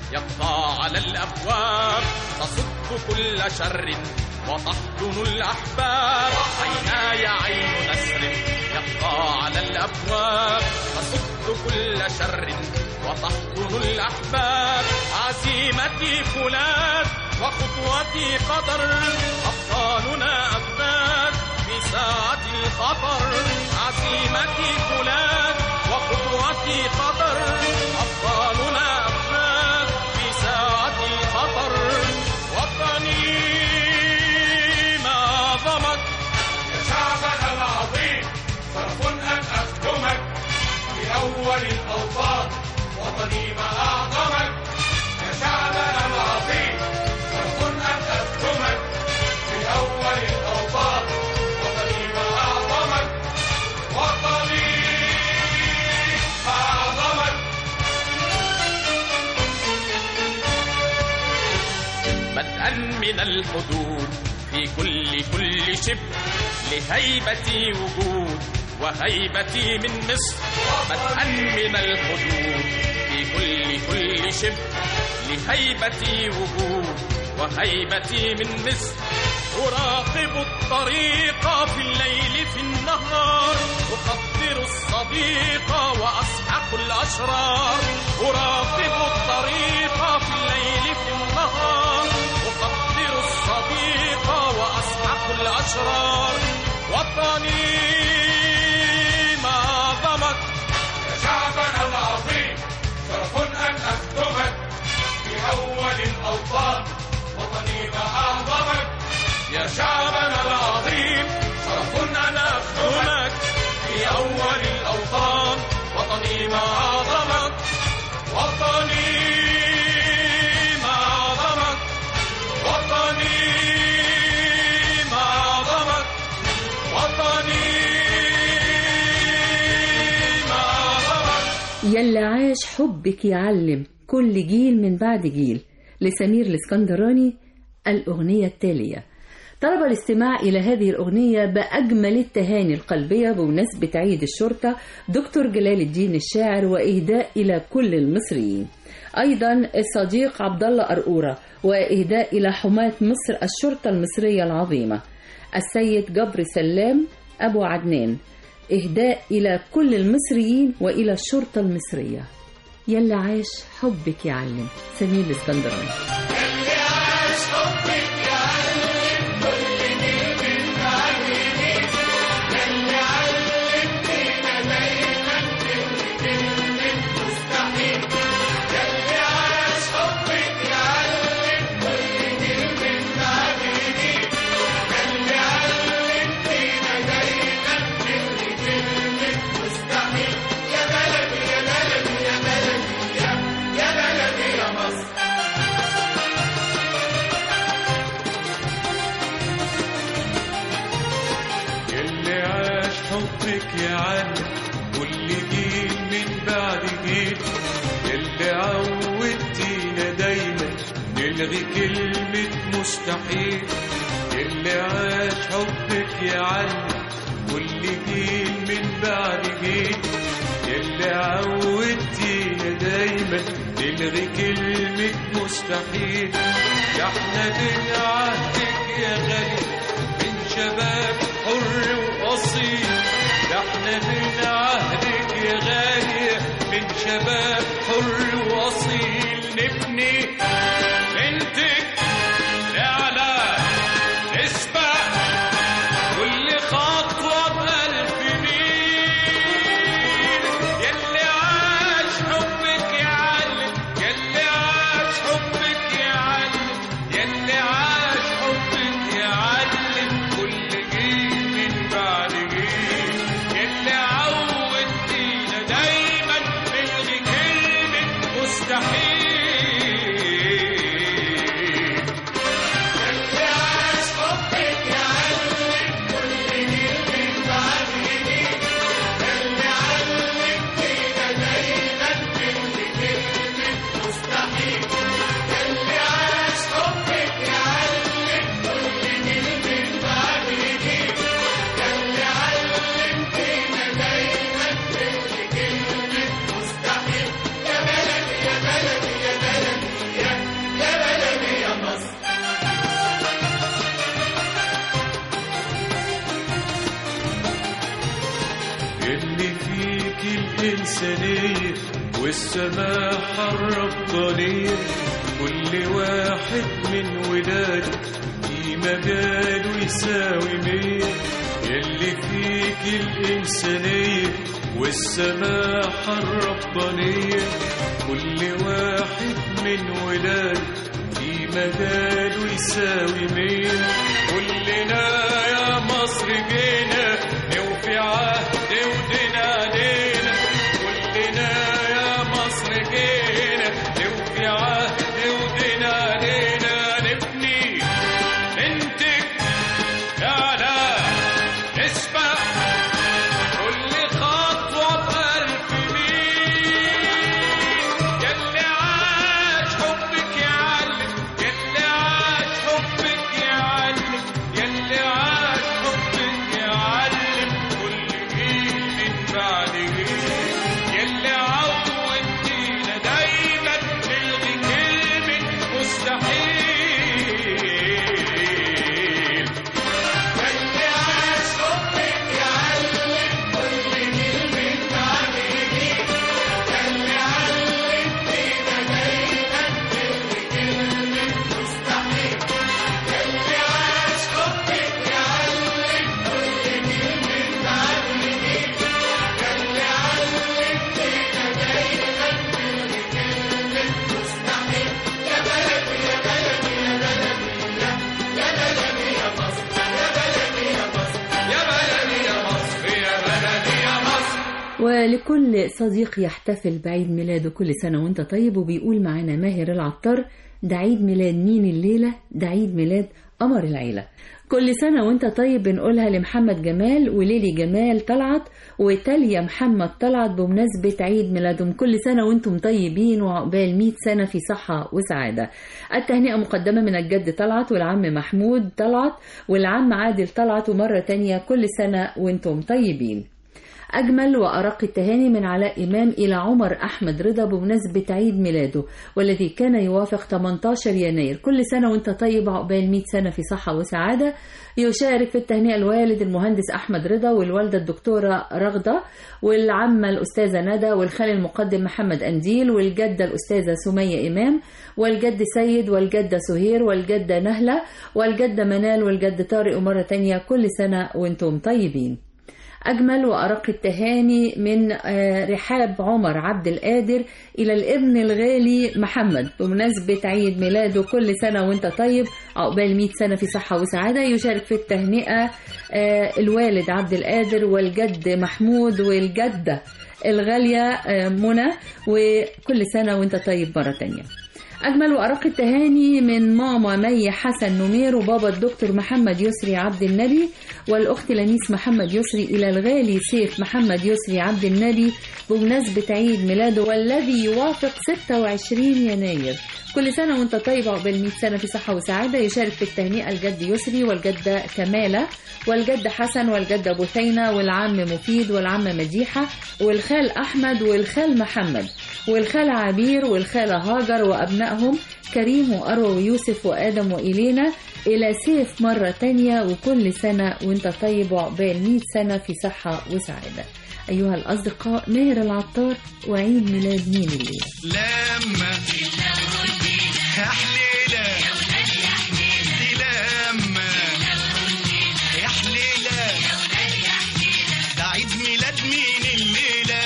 يقطع على الأبواب تصد كل شر وتحضن الأحباب عيناي عين نسر يقطع على الأبواب تصد كل شر وتحضن الأحباب عزيمتي فولاذ وخطوتي قدر أبطالنا أبناد في ساعة الخطر عزيمتي فولاذ وخطوتي قدر أبطالنا أبناد في ساعة الخطر وطني ما عظمك يا شعبنا العظيم شرف أن أخدمك في أول الأوطان وطني ما أعظمك يا شعبنا العظيم شرف أن أخدمك في أول الأوطان وطني ما أعظمك وطني ما أعظمك بدءا من الحدود في كل كل شبر لهيبتي وجود وهيبتي من مصر بدءا من الحدود في كل كل شبر لهيبتي وجود وهيبتي من مصر أراقب الطريق في الليل في النهار أقدر الصديق وأسحق الأشرار أراقب الطريق في الليل في النهار أقدر الصديق وأسحق الأشرار وطني ما ضمك يا شعبنا العظيم شرف أن أخدمك في أول الأوطان وطني ما أعظمك يا شعبنا العظيم شرف أن أخدمك في أول الأوطان وطني ما أعظمك وطني ما أعظمك وطني ما أعظمك وطني ما أعظمك يلا عاش حبك يعلم كل جيل من بعد جيل لسمير الاسكندراني الأغنية التالية طلب الاستماع إلى هذه الأغنية بأجمل التهاني القلبية بمناسبة عيد الشرطة دكتور جلال الدين الشاعر وإهداء إلى كل المصريين أيضا الصديق عبد الله أرقورة وإهداء إلى حماة مصر الشرطة المصرية العظيمة السيد جبر سلام أبو عدنان إهداء إلى كل المصريين وإلى الشرطة المصرية يلا عاش حبك يعلم سمير الاسكندراني اللي عاش حبك يعلم كل جيل من بعد جيل اللي عودتينا دايما نلغي كلمة مستحيل اللي عاش حبك يعلم كل جيل من بعد جيل اللي عودتينا دايما نلغي كلمة مستحيل يا احنا من عهدك يا غالي من شباب حر وأصيل ده احنا من عهدك يا غالي من شباب حر وأصيل نبني بنتك نعلى نسبق كل خطوة بألف ميل يلي عاش حبك يعلم يلي عاش حبك يعلم يلي عاش حبك يعلم كل جيل من بعد جيل يلي عودتينا دايما نلغي كلمة مستحيل يلي فيك الإنسانية والسماحة الربانية كل واحد من ولادك في مجاله يساوي مية يلي فيك الإنسانية والسماحة الربانية كل واحد من ولادك في مجاله يساوي مية كلنا يا مصر جينا نوفي عهد ودين علينا كلنا يا مصر جينا نوفي عهد ودين علينا نبني ننتج نعلى نسبح كل خطوة بألف ميل يلي عاش حبك يعلم يلي عاش حبك يعلم يلي عاش حبك يعلم كل جيل من بعد جيل يلي عودتينا دايما نلغي كلمة مستحيل يلي عاش حبك يعلم كل جيل من بعد جيل يلي علمتينا دايما نلغي كلمة مستحيل يلي عاش حبك يعلم كل جيل من بعد جيل يلي علمتينا دايما نلغي كلمة مستحيل يا بلدي يا بلدي يا بلدي يا يا بلدي يا مصر يا بلدي يا مصر يا بلدي يا مصر يا بلدي يا مصر ولكل صديق يحتفل بعيد ميلاده كل سنة وانت طيب وبيقول معانا ماهر العطار ده عيد ميلاد مين الليلة ده عيد ميلاد قمر العيلة كل سنة وانت طيب بنقولها لمحمد جمال وليلي جمال طلعت وتاليا محمد طلعت بمناسبة عيد ميلادهم كل سنة وانتم طيبين وعقبال 100 سنة في صحة وسعادة التهنئة مقدمة من الجد طلعت والعم محمود طلعت والعم عادل طلعت ومرة تانية كل سنة وانتم طيبين أجمل وأرق التهاني من علاء إمام إلى عمر أحمد رضا بمناسبة عيد ميلاده والذي كان يوافق 18 يناير كل سنة وانت طيب عقبال 100 سنة في صحة وسعادة يشارك في التهنئة الوالد المهندس أحمد رضا والوالدة الدكتورة رغدة والعمة الأستاذة ندى والخال المقدم محمد أنديل والجدة الأستاذة سمية إمام والجد سيد والجدة سهير والجدة نهلة والجدة منال والجد طارق ومرة تانية كل سنة وانتم طيبين أجمل وأرق التهاني من آه، رحاب عمر عبد القادر إلى الابن الغالي محمد بمناسبة عيد ميلاده كل سنة وانت طيب عقبال 100 سنة في صحة وسعادة يشارك في التهنئة آه، الوالد عبد القادر والجد محمود والجدة الغالية آه، منى وكل سنة وانت طيب مرة تانية أجمل وأرق التهاني من ماما مي حسن نمير وبابا الدكتور محمد يسري عبد النبي والأخت لميس محمد يسري إلى الغالي سيف محمد يسري عبد النبي بمناسبة عيد ميلاده والذي يوافق 26 يناير كل سنة وانت طيب عقبال 100 سنة في صحة وسعادة يشارك في التهنئة الجد يسري والجدة كمالة والجد حسن والجدة بثينة والعم مفيد والعم مديحة والخال أحمد والخال محمد والخالة عبير والخالة هاجر وأبنائهم كريم وأروى ويوسف وآدم وإلينا إلى سيف مرة تانية وكل سنة وانت طيب وعقبال 100 سنة في صحة وسعادة أيها الأصدقاء ماهر العطار وعيد ميلاد مين الليلة لما يا حليلة دي لما يا حليلة ده عيد ميلاد مين الليلة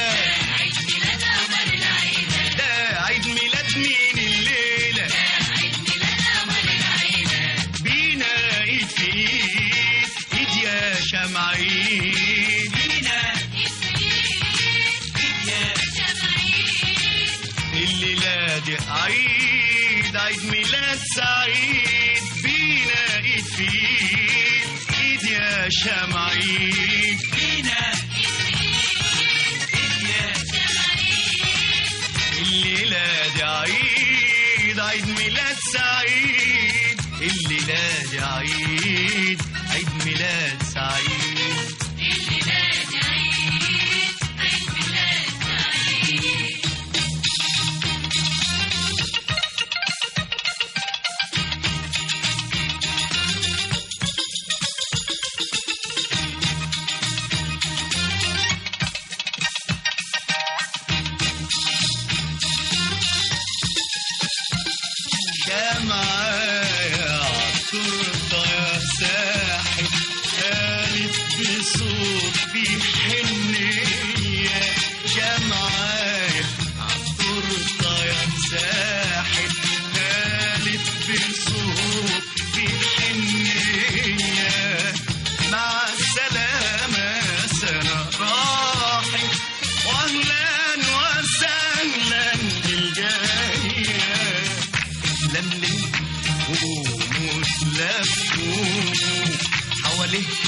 ده عيد ميلاد مين الليلة بينا ايد في ايد ايد يا شمعين بينا الليلة دي عيد عيد ميلاد سعيد بينا ايد في ايد ايد يا شمعين بينا الليلة دي عيد عيد ميلاد سعيد الليلة دي عيد عيد ميلاد سعيد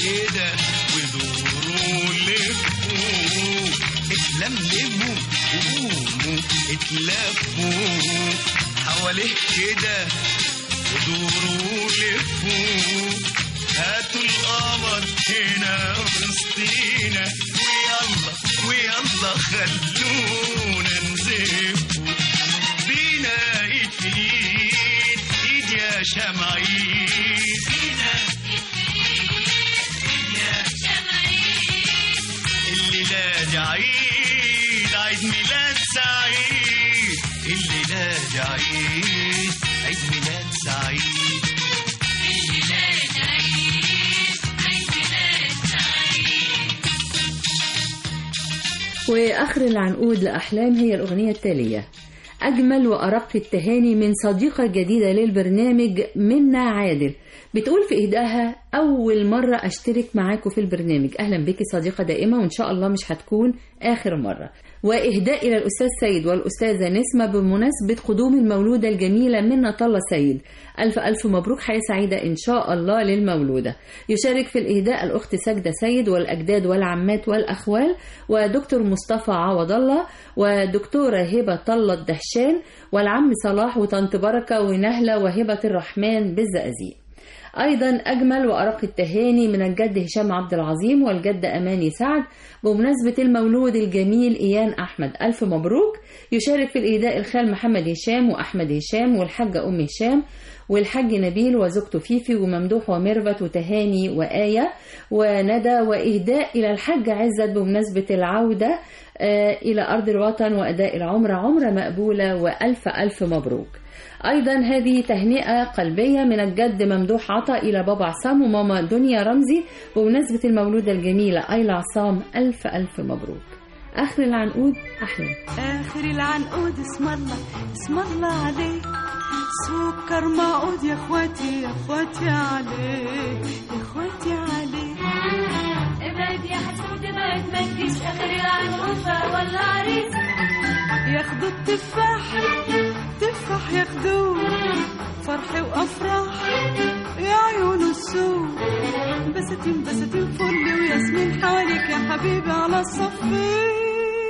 كده ودوروا لفوا اتلملموا وقوموا اتلفوا حواليه كده ودوروا لفوا هاتوا القمر هنا وسطينا ويلا ويلا خلونا نزفوا بينا ايد في ايد ايد يا شمعين بينا الليلة دي عيد عيد ميلاد سعيد الليلة دي عيد عيد ميلاد سعيد وآخر العنقود لأحلام هي الأغنية التالية أجمل وأرق التهاني من صديقة جديدة للبرنامج منا عادل بتقول في إهداها أول مرة أشترك معاكم في البرنامج أهلا بك صديقة دائمة وإن شاء الله مش هتكون آخر مرة وإهداء إلى الأستاذ سيد والأستاذة نسمة بمناسبة قدوم المولودة الجميلة منة الله سيد ألف ألف مبروك حياة سعيدة إن شاء الله للمولودة يشارك في الإهداء الأخت سجدة سيد والأجداد والعمات والأخوال ودكتور مصطفى عوض الله ودكتورة هبة طلة الدهشان والعم صلاح وطنط بركة ونهلة وهبة الرحمن بالزقازيق أيضا أجمل وأرق التهاني من الجد هشام عبد العظيم والجد أماني سعد بمناسبة المولود الجميل إيان أحمد ألف مبروك يشارك في الإيداء الخال محمد هشام وأحمد هشام والحاجة أم هشام والحاج نبيل وزوجته فيفي وممدوح وميرفت وتهاني وآية وندى وإهداء إلى الحاج عزت بمناسبة العودة آه، إلى أرض الوطن وأداء العمرة عمرة مقبولة وألف ألف مبروك أيضا هذه تهنئة قلبية من الجد ممدوح عطا إلى بابا عصام وماما دنيا رمزي بمناسبة المولودة الجميلة أيلا عصام ألف ألف مبروك آخر العنقود أحلام آخر العنقود اسم الله اسم الله عليه سكر معقود يا اخواتي يا اخواتي عليه يا اخواتي عليه ابعد يا حسود ابعد ما تجيش اخر العنقود ولا عريس ياخدوا التفاح تفاح ياخدوه فرح وافراح يا عيون السوق بساتين بساتين فل وياسمين حواليك يا حبيبي على الصفين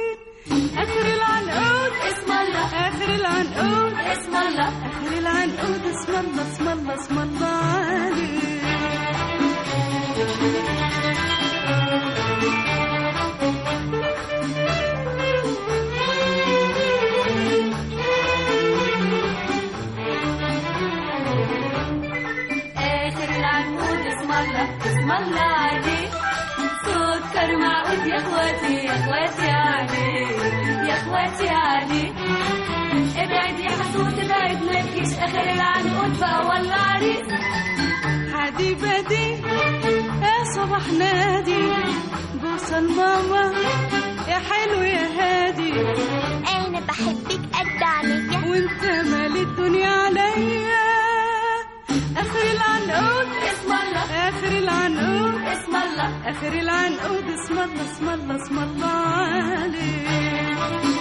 اخر العنقود اسم الله اخر العنقود اسم الله اخر العنقود اسم الله اسم الله اسم الله عليه اخر العنقود اسم الله اسم الله عليه سكر معقود يا اخواتي يا اخواتي عليه يا اخواتي عليه ابعد يا حسود ابعد ما تجيش اخر العنقود ولا عريس حدي بدي يا صباح نادي بوصة الماما يا حلو يا هادي انا بحبك قد عينيا وانت مال الدنيا عليا اخر العنقود اسم الله اخر العنقود اسم الله اخر العنقود اسم الله اسم الله اسم الله عليه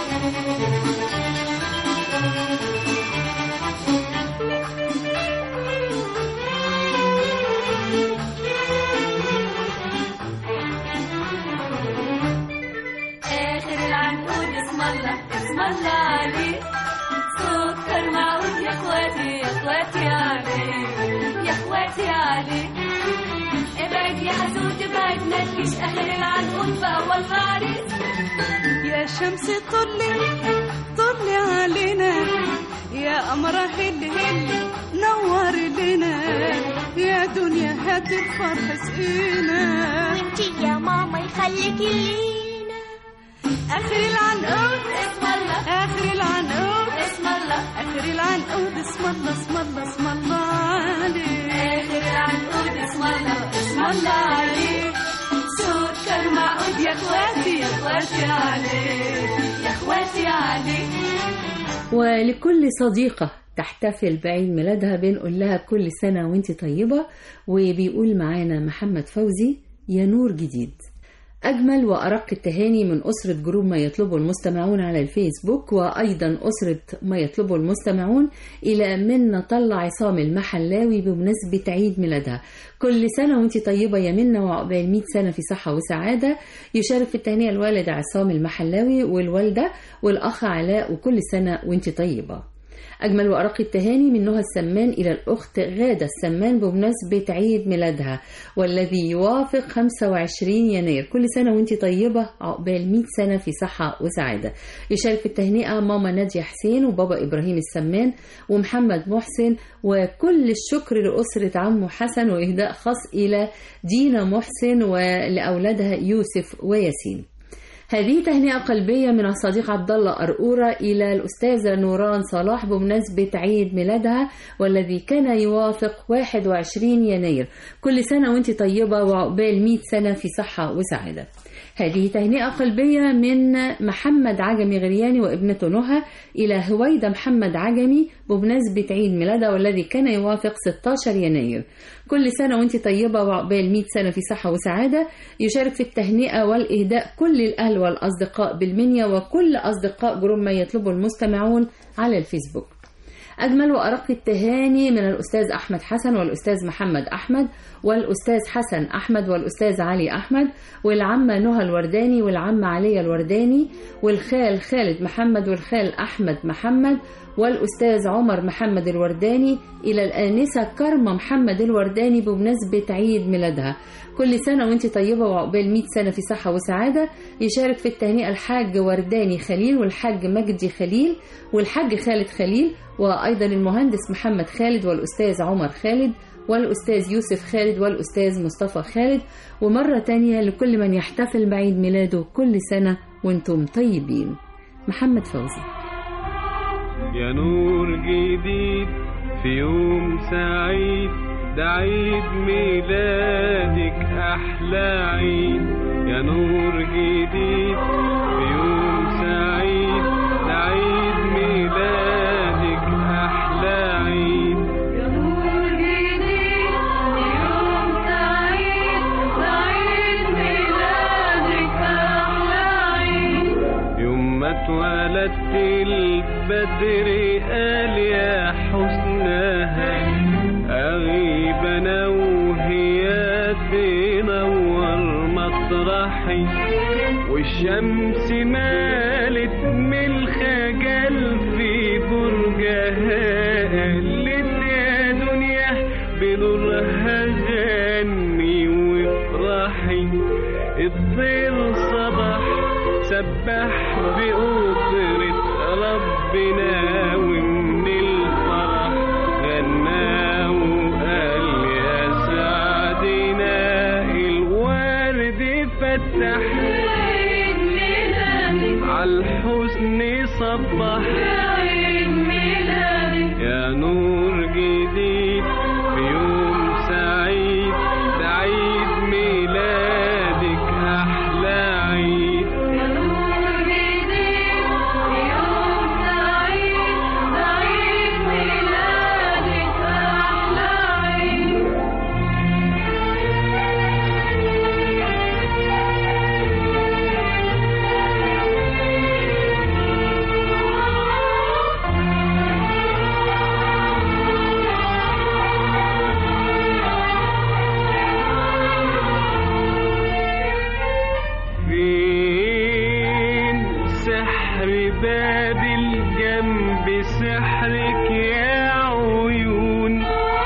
آخر العنقود اسم الله اسم الله عليه سكر معقود يا اخواتي يا اخواتي عليه يا اخواتي عليه ابعد يا حسود ابعد ما تجيش اخر العنقود فاول عريس يا شمس طلي طلي علينا يا قمرة هل هل نور لنا يا دنيا هات الفرح سقينا وانتي يا ماما يخليكي لينا اخر العنقود اسم الله اخر العنقود اسم الله اخر العنقود اسم الله اسم الله اسم الله عليه آخر العنقود اسم الله اسم الله عليه سكر معقود يا اخواتي يا اخواتي عليه يا اخواتي عليه ولكل صديقة تحتفل بعيد ميلادها بنقول لها كل سنة وانت طيبة وبيقول معانا محمد فوزي يا نور جديد أجمل وأرق التهاني من أسرة جروب ما يطلبه المستمعون على الفيسبوك وأيضا أسرة ما يطلبه المستمعون إلى منة طلع عصام المحلاوي بمناسبة عيد ميلادها كل سنة وانت طيبة يا منة وعقبال 100 سنة في صحة وسعادة يشارك في التهنئة الوالد عصام المحلاوي والوالدة والأخ علاء وكل سنة وانت طيبة أجمل وأرق التهاني من نهى السمان إلى الأخت غادة السمان بمناسبة عيد ميلادها والذي يوافق 25 يناير كل سنة وانت طيبة عقبال 100 سنة في صحة وسعادة يشارك في التهنئة ماما نادية حسين وبابا إبراهيم السمان ومحمد محسن وكل الشكر لأسرة عمو حسن وإهداء خاص إلى دينا محسن ولأولادها يوسف وياسين هذه تهنئة قلبية من الصديق عبد الله أرقورة إلى الأستاذة نوران صلاح بمناسبة عيد ميلادها والذي كان يوافق 21 يناير كل سنة وانت طيبة وعقبال 100 سنة في صحة وسعادة هذه تهنئة قلبية من محمد عجمي غرياني وابنته نهى إلى هويدا محمد عجمي بمناسبة عيد ميلادها والذي كان يوافق 16 يناير كل سنة وانت طيبة وعقبال 100 سنة في صحة وسعادة يشارك في التهنئة والإهداء كل الأهل والأصدقاء بالمنيا وكل أصدقاء جروب ما يطلبه المستمعون على الفيسبوك أجمل وأرق التهاني من الأستاذ أحمد حسن والأستاذ محمد أحمد والأستاذ حسن أحمد والأستاذ علي أحمد والعمة نهى الورداني والعمة عليا الورداني والخال خالد محمد والخال أحمد محمد والأستاذ عمر محمد الورداني إلى الآنسة كرمة محمد الورداني بمناسبة عيد ميلادها كل سنة وانت طيبة وعقبال 100 سنة في صحة وسعادة يشارك في التهنئة الحاج ورداني خليل والحاج مجدي خليل والحاج خالد خليل وأيضا المهندس محمد خالد والأستاذ عمر خالد والأستاذ يوسف خالد والأستاذ مصطفى خالد ومرة تانية لكل من يحتفل بعيد ميلاده كل سنة وانتم طيبين محمد فوزي يا نور جديد في يوم سعيد ده عيد ميلادك أحلى عيد يا نور جديد في يوم سعيد ده عيد ميلادك أحلى عيد يوم ما اتولدت البدر قال يا حسنها أغيب أنا وهي تنور مطرحي والشمس مالت من الخجل في برجها قالت يا دنيا بنورها غني وافرحي الطير صبح سبح بقدرة ربنا ومن الفرح غنى وقال يا سعدنا الورد فتح عالحسن صبح يا نور جديد في يوم سعيد ده عيد ميلادك أحلى عيد فين سحر باب الجنب سحرك يا عيون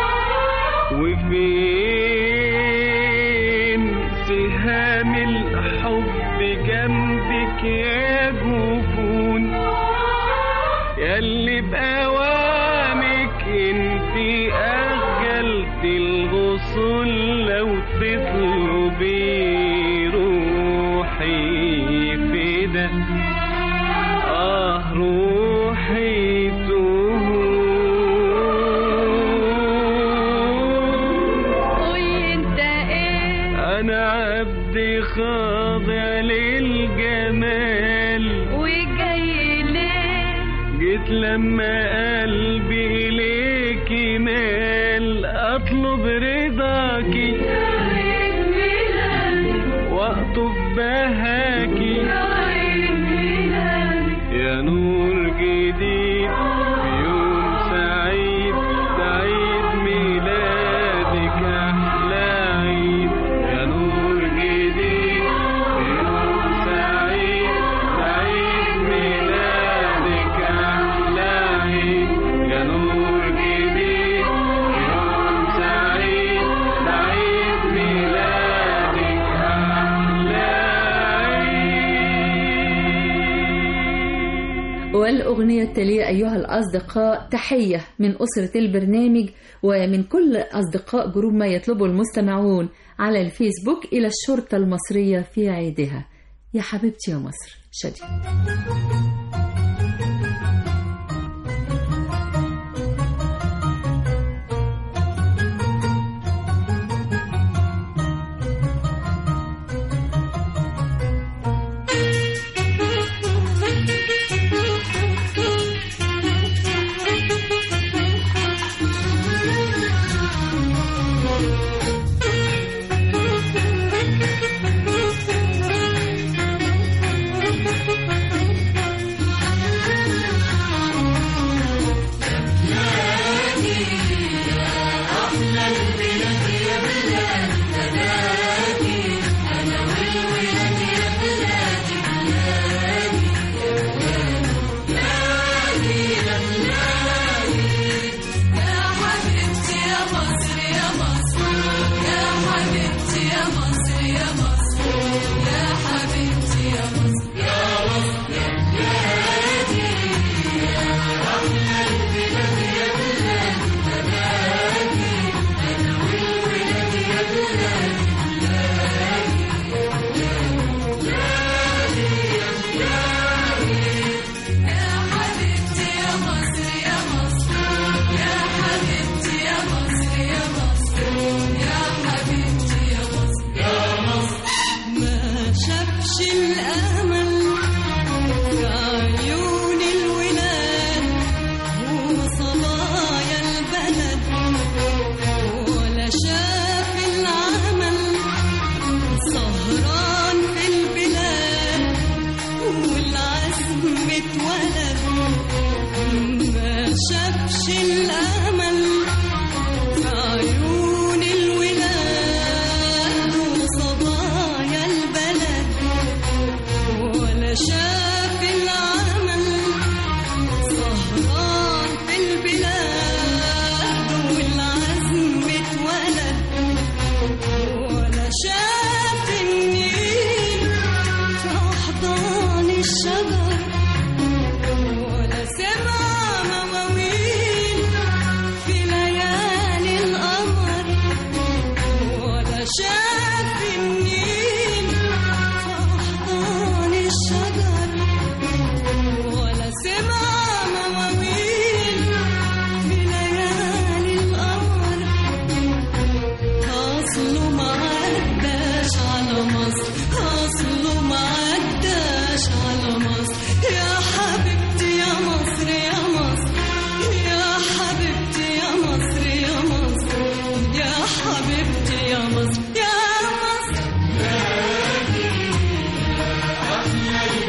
وفين سهام الحب جنبك يا جفون ياللي بأوامك انتي أجلت الغصون لو تطلبي روحي فدا آه روحي تهون أنا عبد خاضع للجمال جيت لما قلبي إليك مال أطلب رضاكي وأطف ملاكي يا نور جديد في يوم سعيد سعيد ميلادك أحلى عيد يا نور جديد في يوم سعيد سعيد ميلادك أحلى عيد يا نور جديد في يوم سعيد سعيد ميلادك أحلى عيد والأغنية التالية أيها الأصدقاء تحية من أسرة البرنامج ومن كل أصدقاء جروب ما يطلبه المستمعون على الفيسبوك إلى الشرطة المصرية في عيدها يا حبيبتي يا مصر شادي ما شافش الأمل في عيون الولاد وصبايا البلد ولا شاف العمل سهران في البلاد والعزم اتولد ما شافش الأمل في عيون الولاد وصبايا البلد ولا شاف العمل سهران في البلاد والعزم اتولد ولا شاف النيل في أحضان الشجر ولا سمع مواويل في ليالي القمر ولا شاف النيل في أحضان الشجر ولا سمع مواويل في ليالي القمر أصله ما عداش على مصر أصله ما عداش على مصر يا حبيبتي يا مصر يا مصر يا حبيبتي يا مصر يا مصر يا حبيبتي يا مصر يا مصر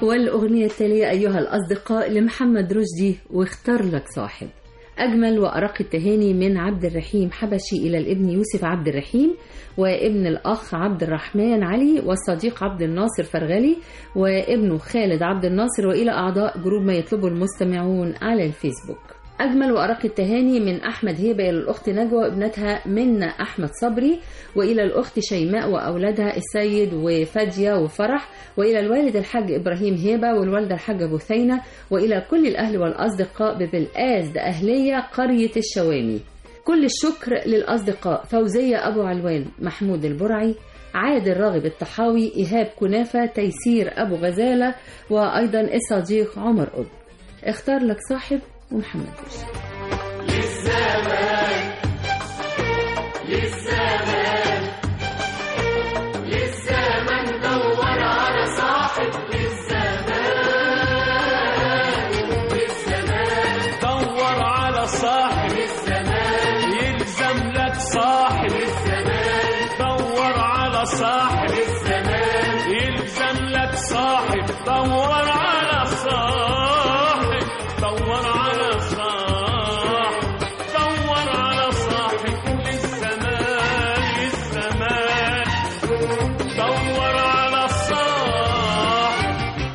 والأغنية التالية أيها الأصدقاء لمحمد رشدي واختار لك صاحب أجمل وأرق التهاني من عبد الرحيم حبشي إلى الابن يوسف عبد الرحيم وابن الأخ عبد الرحمن علي والصديق عبد الناصر فرغلي وابنه خالد عبد الناصر وإلى أعضاء جروب ما يطلبه المستمعون على الفيسبوك أجمل وأرق التهاني من أحمد هيبة إلى الأخت نجوى وابنتها منى أحمد صبري وإلى الأخت شيماء وأولادها السيد وفادية وفرح وإلى الوالد الحاج إبراهيم هيبة والوالدة الحاجة بثينة وإلى كل الأهل والأصدقاء ببلقاس أهلية قرية الشوامي كل الشكر للأصدقاء فوزية أبو علوان محمود البرعي عادل راغب الطحاوي إيهاب كنافة تيسير أبو غزالة وأيضا الصديق عمر قطب اختار لك صاحب ومحمد رشدي دور على صاحب الزمان يلزم لك صاحب الزمان دور على صاحب الزمان يلزم لك صاحب دور على صاحب دور على صاحب دور على صاحب للزمان للزمان دور على صاحب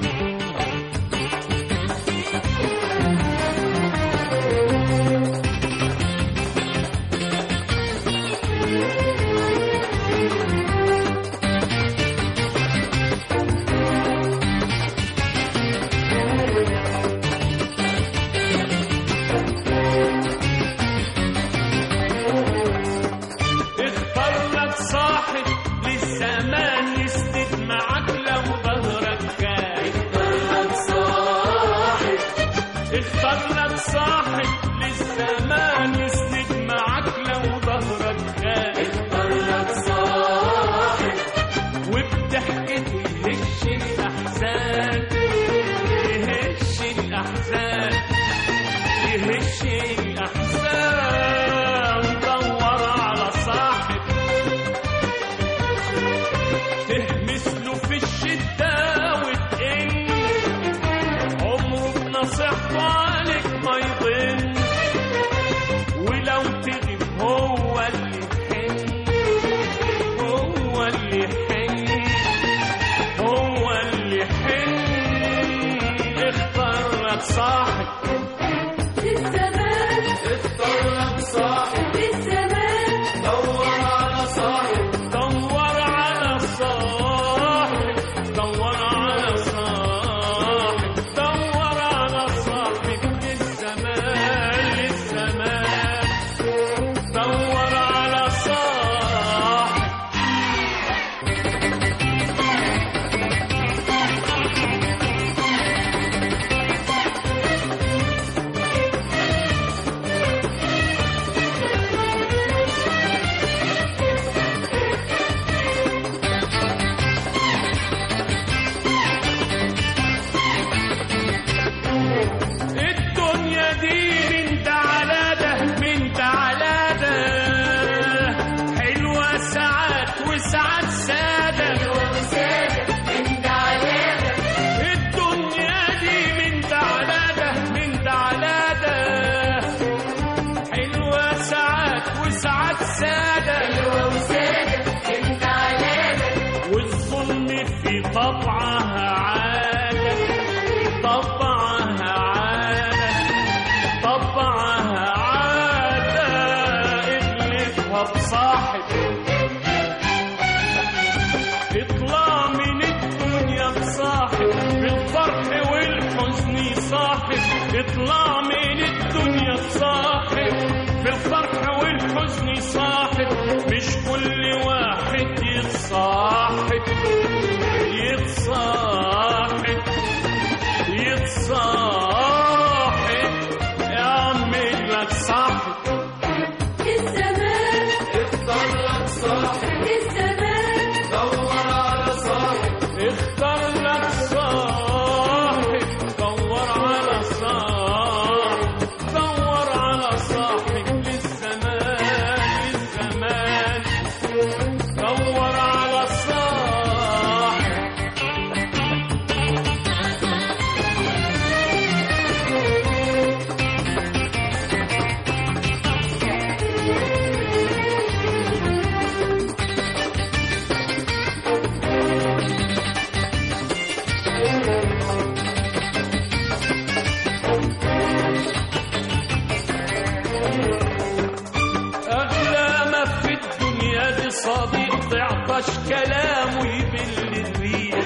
اختار لك صاحب للزمان يسند معاك لو ظهرك كان اختار لك صاحب اختار لك صاحب للزمان يسند معاك لو ظهرك كان اختار لك صاحب وبضحكته يهش الاحزان يهش الاحزان يهش الأحزان دور على صاحب تهمس له في الشدة وتئن عمره بنصيحته عليك ما يضن ولو تغيب هو اللي يحن هو اللي يحن هو اللي يحن اختار لك صاحب الزمان اختار لك صاحب الزمان دور على صاحب دور على صاحب دور على صاحب دور على صاحب للزمان للزمان دور على صاحب الدنيا دي من ده على ده من ده على ده حلوة ساعات وساعات سادة من ده على ده الدنيا دي من ده على ده من ده على ده حلوة ساعات وساعات سادة وسادة من ده على ده والظلم في طبعها عادة طبعها عادة طبعها عادة اغلبها بصاحب اطلع من الدنيا بصاحب بالفرح والحزن صاحب اطلع من الدنيا بصاحب بالفرح والحزن صاحب مش كل واحد يتصاحب يتصاحب يتصاحب يعمل لك صاحب الزمان اختار لك صاحب الزمان دور على صاحب اختار لك صاحب دور على صاحب أغلى ما في الدنيا دي صديق تعطش كلامه يبل الريح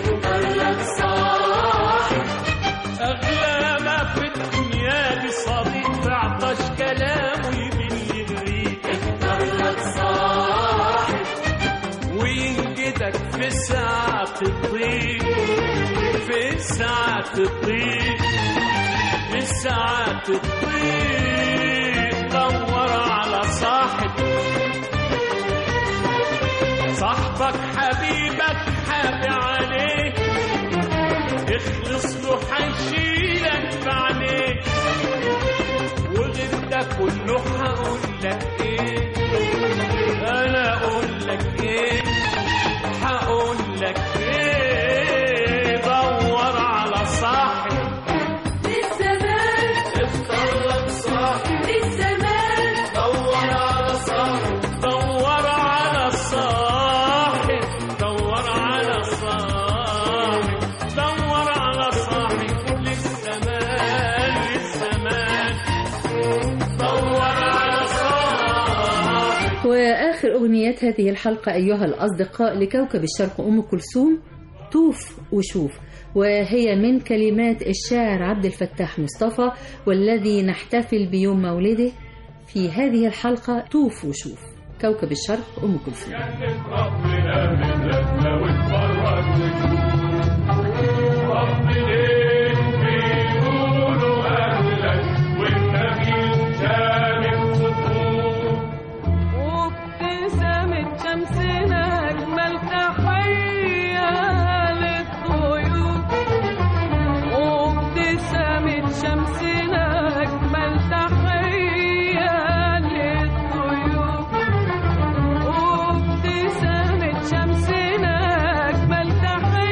أغلى ما في الدنيا دي صديق تعطش كلامه يبل الريح وينجدك في ساعة الضيق في ساعة الضيق في ساعة الضيق دور على صاحب صاحبك حبيبك حابي عليك اخلص له حيشيلك بعينيك وغير ده كله هقول لك ايه انا اقول لك ايه هقول لك ايه دور على صاحب للزمان اختار لك صاحب للزمان دور على صاحب دور على صاحب دور على صاحب دور على صاحب للزمان للزمان دور على صاحب وآخر أغنيات هذه الحلقة أيها الأصدقاء لكوكب الشرق أم كلثوم طوف وشوف وهي من كلمات الشاعر عبد الفتاح مصطفى والذي نحتفل بيوم مولده في هذه الحلقة طوف وشوف كوكب الشرق أم كلثوم ربنا من لنا واتفرج رب ليه بيقولوا أهلك والنبي شامل صفوف وابتسامة شمسنا أجمل تحية للطيور وابتسامة شمسنا أجمل تحية للطيور وابتسامة شمسنا أجمل تحية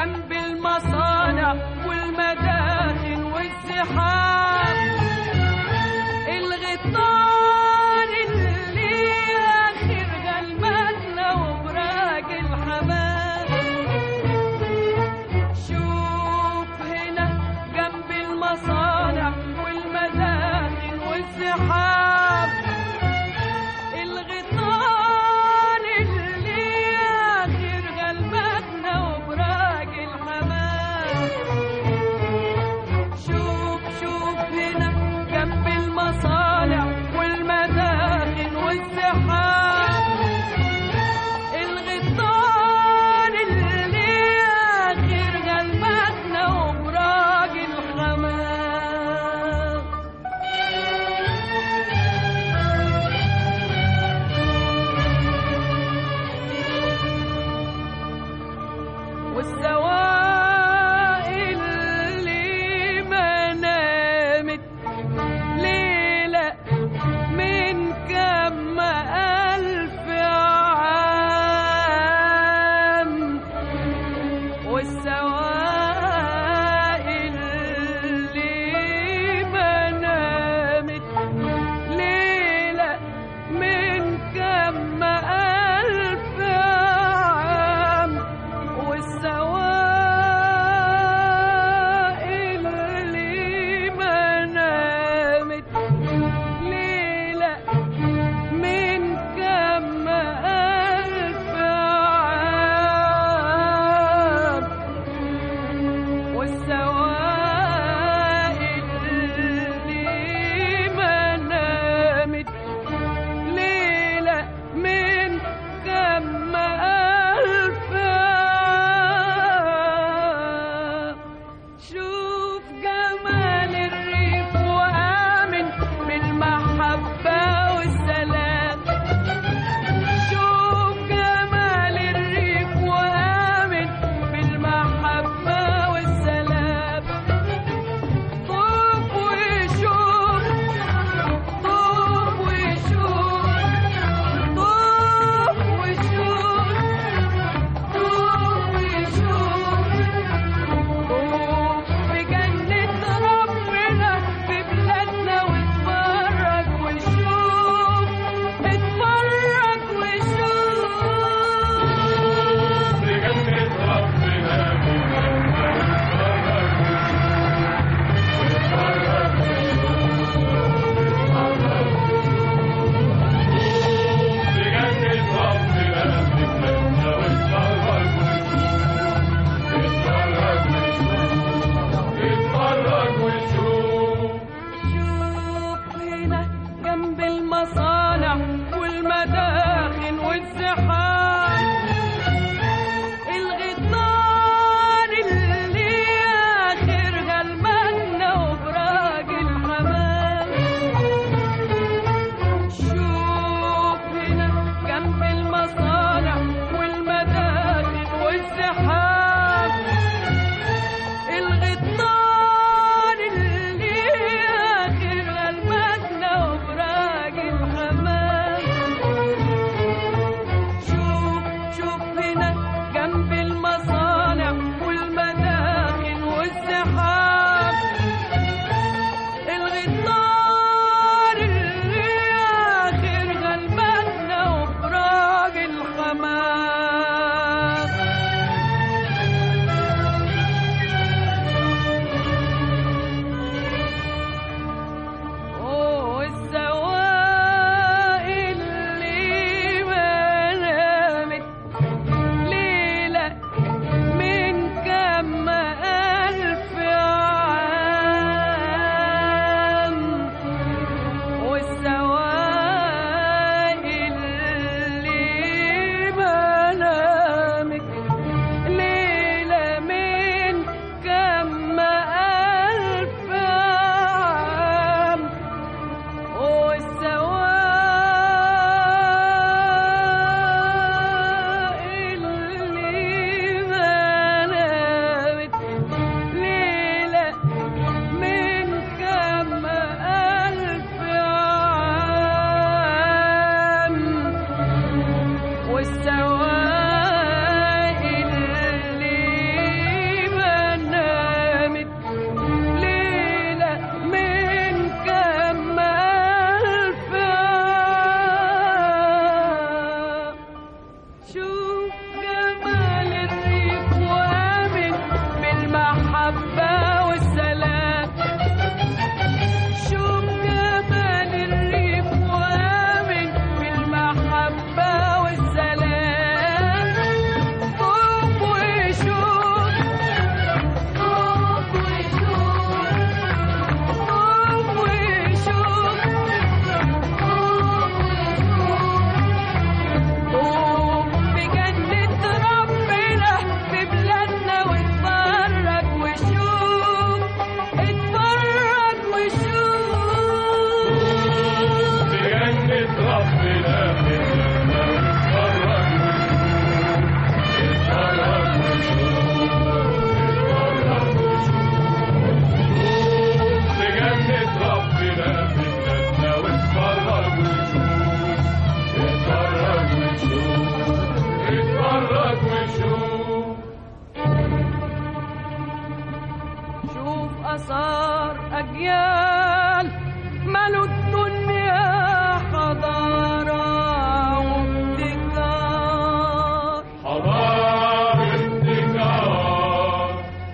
جنب المصانع والمداخن والزحام الغطان اللي آخر غلبتنا وبراج الحمام شوف هنا جنب المصانع والمداخن والزحام الغطان اللي آخر غلبتنا وبراج الحمام شوف شوف هنا جنب المصانع والمداخن والزحام الغطان اللي آخر غلبتنا وبراج الحمام والسوائل اللي ما نامت ليلة من كم ألف عام والسوائل اللي ما نامت ليلة من كم ألف عام والسوائل اللي ما نامت ليلة من كم ألف عام أثار أجيال ملوا الدنيا حضارة وابتكار حضارة ابتكار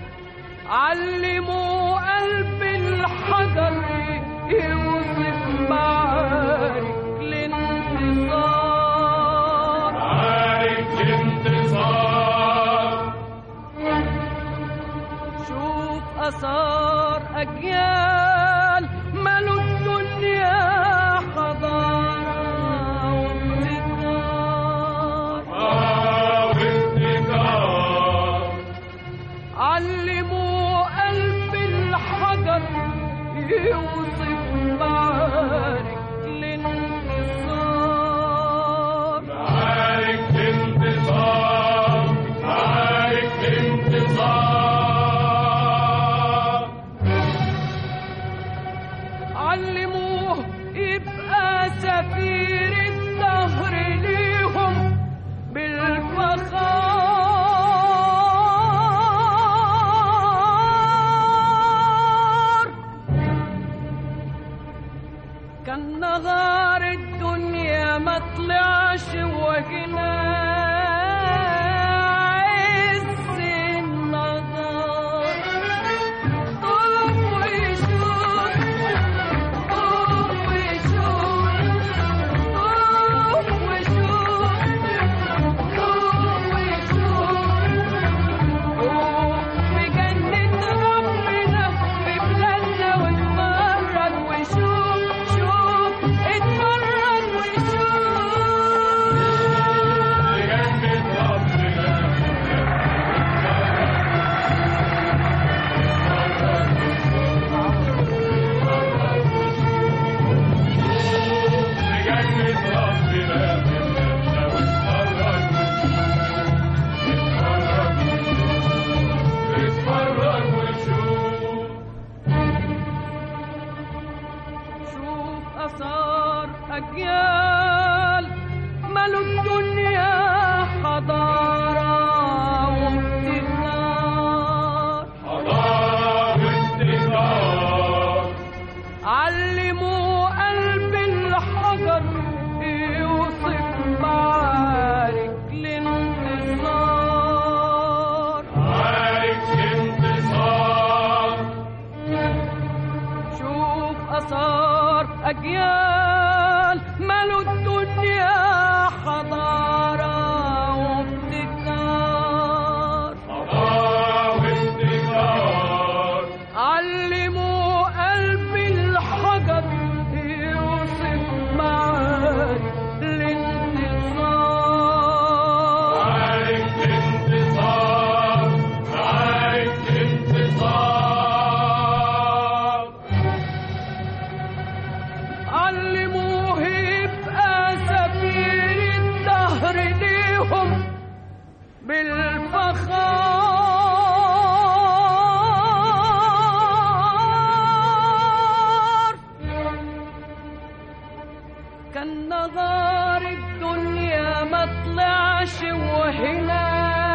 علموا قلب الحجر يوصف معارك الانتصار معارك الانتصار شوف أثار أجيال ملوا الدنيا حضارة وابتكار وابتكار علموا قلب الحجر يوصف معارك الانتصار معارك انتصار معارك انتصار علموه يبقى سفير الدهر ليهم بالفخار كان نهار الدنيا ما طلعش وهنا عز النهار قوم وشوف قوم وشوف قوم وشوف قوم وشوف قوم بجنة ربنا في بلادنا واتفرج وشوف شوف اتفرج وشوف بجنة ربنا بجنة ربنا بلادنا واتفرج اتفرج اتفرج وشوف شوف أثار أجيال ملوا الدنيا حضارة وابتكار حضارة ابتكار علموا قلب الحجر يوصف معارك الانتصار معارك انتصار شوف أثار أجيال ملوا الدنيا حضارة وابتكار حضارة ابتكار علموا قلب الحجر يوصف معارك الانتصار معارك انتصار معارك انتصار علموه يبقى سفير الدهر ليهم بالفخار كان نهار الدنيا ما طلعش وهنا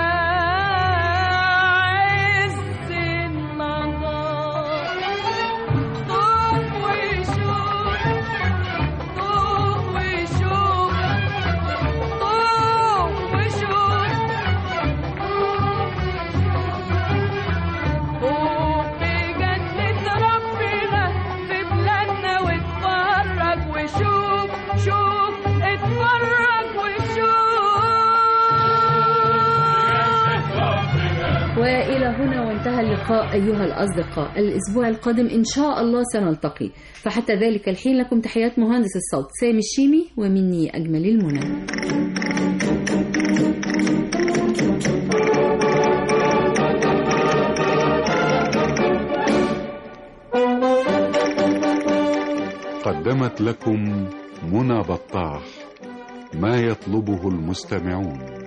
عز النهار قوم وشوف قوم وشوف قوم وشوف قوم بجنة ربنا في بلادنا واتفرج وشوف شوف اتفرج وشوف وإلى هنا وانتهى اللقاء أيها الأصدقاء الأسبوع القادم إن شاء الله سنلتقي فحتى ذلك الحين لكم تحيات مهندس الصوت سامي الشيمي ومني أجمل المنى قدمت لكم منى بطاح ما يطلبه المستمعون